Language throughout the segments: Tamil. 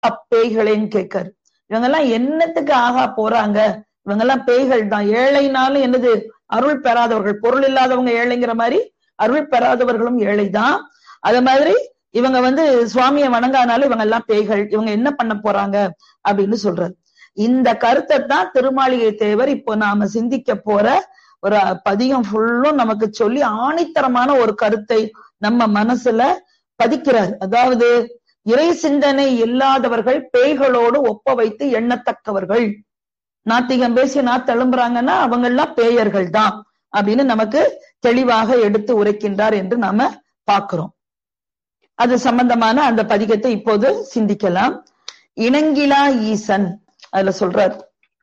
அப்பேய்களேன்னு கேட்காரு இவங்க எல்லாம் என்னத்துக்கு ஆகா போறாங்க இவங்க எல்லாம் பேய்கள் தான் ஏழைனாலும் என்னது அருள் பெறாதவர்கள் பொருள் இல்லாதவங்க ஏழைங்கிற மாதிரி அருள் பெறாதவர்களும் ஏழைதான் அது மாதிரி இவங்க வந்து சுவாமியை வணங்கானாலும் இவங்க எல்லாம் பேய்கள் இவங்க என்ன பண்ண போறாங்க அப்படின்னு சொல்றாரு இந்த கருத்தை தான் திருமாளிகை தேவர் இப்போ நாம சிந்திக்க போற ஒரு பதிகம் ஃபுல்லும் நமக்கு சொல்லி ஆணித்தரமான ஒரு கருத்தை நம்ம மனசுல பதிக்கிறார் அதாவது இறை சிந்தனை இல்லாதவர்கள் பேய்களோடு ஒப்ப வைத்து எண்ணத்தக்கவர்கள் நாத்திகம் பேசி நாத்து எழும்புறாங்கன்னா அவங்க எல்லாம் பேயர்கள் தான் அப்படின்னு நமக்கு தெளிவாக எடுத்து உரைக்கின்றார் என்று நாம பார்க்கிறோம் அது சம்பந்தமான அந்த பதிகத்தை இப்போது சிந்திக்கலாம் இணங்கிலா ஈசன் அதுல சொல்றார்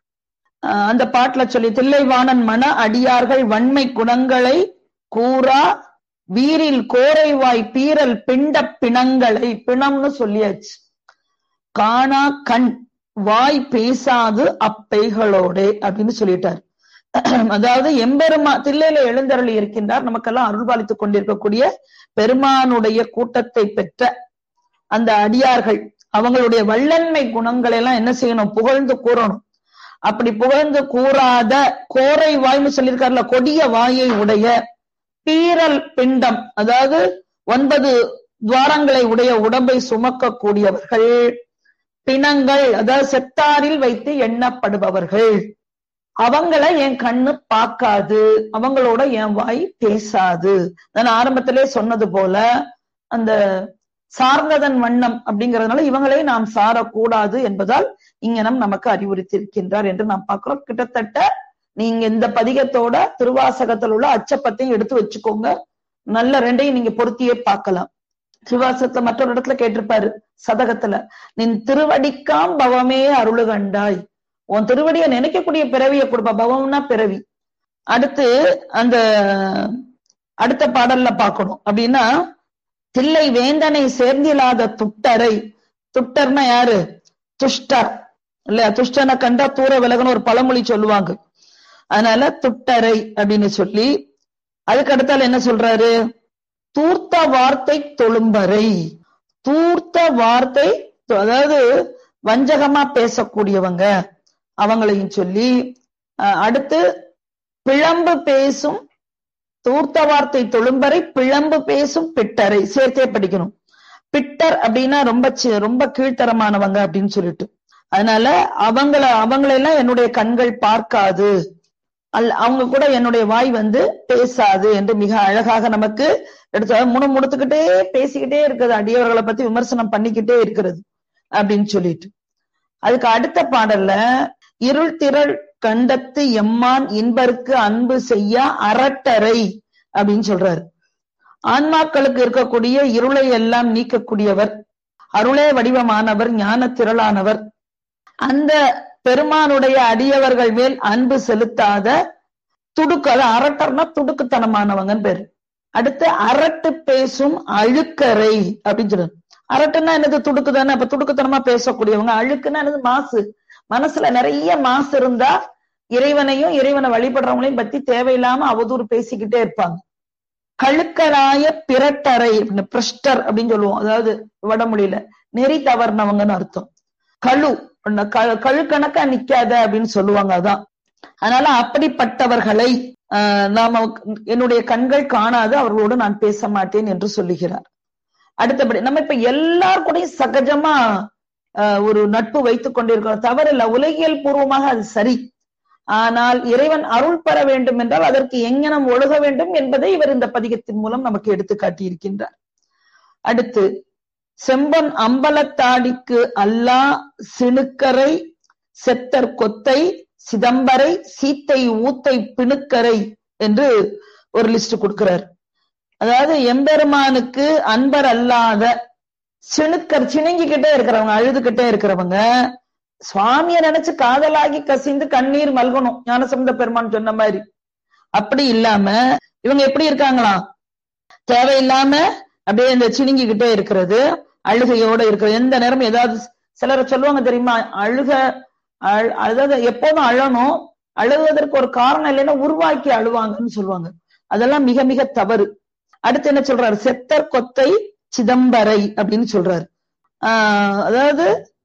அந்த பாட்டுல சொல்லி தில்லைவாணன் மன அடியார்கள் வன்மை குணங்களை கூறா வீரில் கோரைவாய் பீரல் பிண்ட பிணங்களை பிணம்னு சொல்லியாச்சு காணா கண் வாய் பேசாது அப்பைகளோடே அப்படின்னு சொல்லிட்டார் அதாவது எம்பெருமா தில்லையில எழுந்தருளி இருக்கின்றார் நமக்கெல்லாம் அருள்பாலித்துக் கொண்டிருக்கக்கூடிய பெருமானுடைய கூட்டத்தை பெற்ற அந்த அடியார்கள் அவங்களுடைய வல்லன்மை குணங்களை எல்லாம் என்ன செய்யணும் புகழ்ந்து கூறணும் அப்படி புகழ்ந்து கூறாத கோரை வாய்னு சொல்லியிருக்காருல கொடிய வாயை உடைய பீரல் பிண்டம் அதாவது ஒன்பது துவாரங்களை உடைய உடம்பை சுமக்கக்கூடியவர்கள் பிணங்கள் அதாவது செத்தாரில் வைத்து எண்ணப்படுபவர்கள் அவங்கள என் கண்ணு பார்க்காது அவங்களோட என் வாய் பேசாது நான் ஆரம்பத்திலே சொன்னது போல அந்த சார்ந்ததன் வண்ணம் அப்படிங்கறதுனால இவங்களை நாம் சாரக்கூடாது என்பதால் இங்கனம் நமக்கு அறிவுறுத்தியிருக்கின்றார் என்று நாம் பார்க்கிறோம் கிட்டத்தட்ட நீங்க இந்த பதிகத்தோட திருவாசகத்தில் உள்ள அச்சப்பத்தையும் எடுத்து வச்சுக்கோங்க நல்ல ரெண்டையும் நீங்க பொருத்தியே பார்க்கலாம் திருவாசகத்துல மற்றொரு இடத்துல கேட்டிருப்பாரு சதகத்துல நின் திருவடிக்காம் பவமே அருளு கண்டாய் உன் திருவடியை நினைக்கக்கூடிய பிறவியை கொடுப்ப பவம்னா பிறவி அடுத்து அந்த அடுத்த பாடல்ல பார்க்கணும் அப்படின்னா தில்லை வேந்தனை சேர்ந்தில்லாத துட்டரை துட்டர்னா யாரு துஷ்டர் இல்லையா துஷ்டனை கண்டா தூர விலகன்னு ஒரு பழமொழி சொல்லுவாங்க அதனால துட்டரை அப்படின்னு சொல்லி அதுக்கு அடுத்தால என்ன சொல்றாரு தூர்த்த வார்த்தை தொழும்பரை தூர்த்த வார்த்தை அதாவது வஞ்சகமா பேசக்கூடியவங்க அவங்களையும் சொல்லி அடுத்து பிழம்பு பேசும் தூர்த்த வார்த்தை தொழும்பரை பிழம்பு பேசும் பிட்டரை சேர்த்தே படிக்கணும் பிட்டர் அப்படின்னா ரொம்ப ரொம்ப கீழ்த்தரமானவங்க அப்படின்னு சொல்லிட்டு அதனால அவங்கள அவங்களெல்லாம் என்னுடைய கண்கள் பார்க்காது அல் அவங்க கூட என்னுடைய வாய் வந்து பேசாது என்று மிக அழகாக நமக்கு எடுத்து முணு முடுத்துக்கிட்டே பேசிக்கிட்டே இருக்கிறது அடியவர்களை பத்தி விமர்சனம் பண்ணிக்கிட்டே இருக்கிறது அப்படின்னு சொல்லிட்டு அதுக்கு அடுத்த பாடல்ல இருள் திரள் கண்டத்து எம்மான் இன்பருக்கு அன்பு செய்ய அரட்டரை அப்படின்னு சொல்றாரு ஆன்மாக்களுக்கு இருக்கக்கூடிய இருளை எல்லாம் நீக்கக்கூடியவர் அருளே வடிவமானவர் ஞான திரளானவர் அந்த பெருமானுடைய அடியவர்கள் மேல் அன்பு செலுத்தாத துடுக்கு அது அரட்டர்னா துடுக்குத்தனமானவங்கன்னு பேரு அடுத்து அரட்டு பேசும் அழுக்கரை அப்படின்னு சொல்றாரு அரட்டுன்னா என்னது துடுக்கு தானே அப்ப துடுக்குத்தனமா பேசக்கூடியவங்க அழுக்குன்னா என்னது மாசு மனசுல நிறைய மாசு இருந்தா இறைவனையும் இறைவனை வழிபடுறவங்களையும் பத்தி தேவையில்லாம அவதூறு பேசிக்கிட்டே இருப்பாங்க கழுக்கராய பிரட்டரை பிரஷ்டர் அப்படின்னு சொல்லுவோம் அதாவது வடமொழியில நெறி தவறினவங்கன்னு அர்த்தம் கழு கழுக்கணக்கா நிக்காத அப்படின்னு சொல்லுவாங்க அதான் அதனால அப்படிப்பட்டவர்களை நாம என்னுடைய கண்கள் காணாது அவர்களோடு நான் பேச மாட்டேன் என்று சொல்லுகிறார் அடுத்தபடி நம்ம இப்ப எல்லார் கூடயும் சகஜமா ஒரு நட்பு வைத்துக் கொண்டிருக்கிறோம் தவறில்ல உலகியல் பூர்வமாக அது சரி ஆனால் இறைவன் அருள் பெற வேண்டும் என்றால் அதற்கு எங்கனம் ஒழுக வேண்டும் என்பதை இவர் இந்த பதிகத்தின் மூலம் நமக்கு எடுத்து காட்டியிருக்கின்றார் அடுத்து செம்பன் அம்பலத்தாடிக்கு அல்லா சிணுக்கரை செத்தர் கொத்தை சிதம்பரை சீத்தை ஊத்தை பிணுக்கரை என்று ஒரு லிஸ்ட் கொடுக்கிறார் அதாவது எம்பெருமானுக்கு அன்பர் அல்லாத சிணுக்கர் சிணுங்கிக்கிட்டே இருக்கிறவங்க அழுதுகிட்டே இருக்கிறவங்க சுவாமிய நினைச்சு காதலாகி கசிந்து கண்ணீர் மல்கணும் ஞானசம்பந்த பெருமான் சொன்ன மாதிரி அப்படி இல்லாம இவங்க எப்படி இருக்காங்களாம் தேவையில்லாம அப்படியே இந்த சிணுங்கிக்கிட்டே இருக்கிறது அழுகையோட இருக்கிறது எந்த நேரம் ஏதாவது சிலரை சொல்லுவாங்க தெரியுமா அழுக அதாவது எப்போதும் அழணும் அழுவதற்கு ஒரு காரணம் இல்லைன்னா உருவாக்கி அழுவாங்கன்னு சொல்லுவாங்க அதெல்லாம் மிக மிக தவறு அடுத்து என்ன சொல்றாரு செத்தர் கொத்தை சிதம்பரை அப்படின்னு சொல்றாரு ஆஹ் அதாவது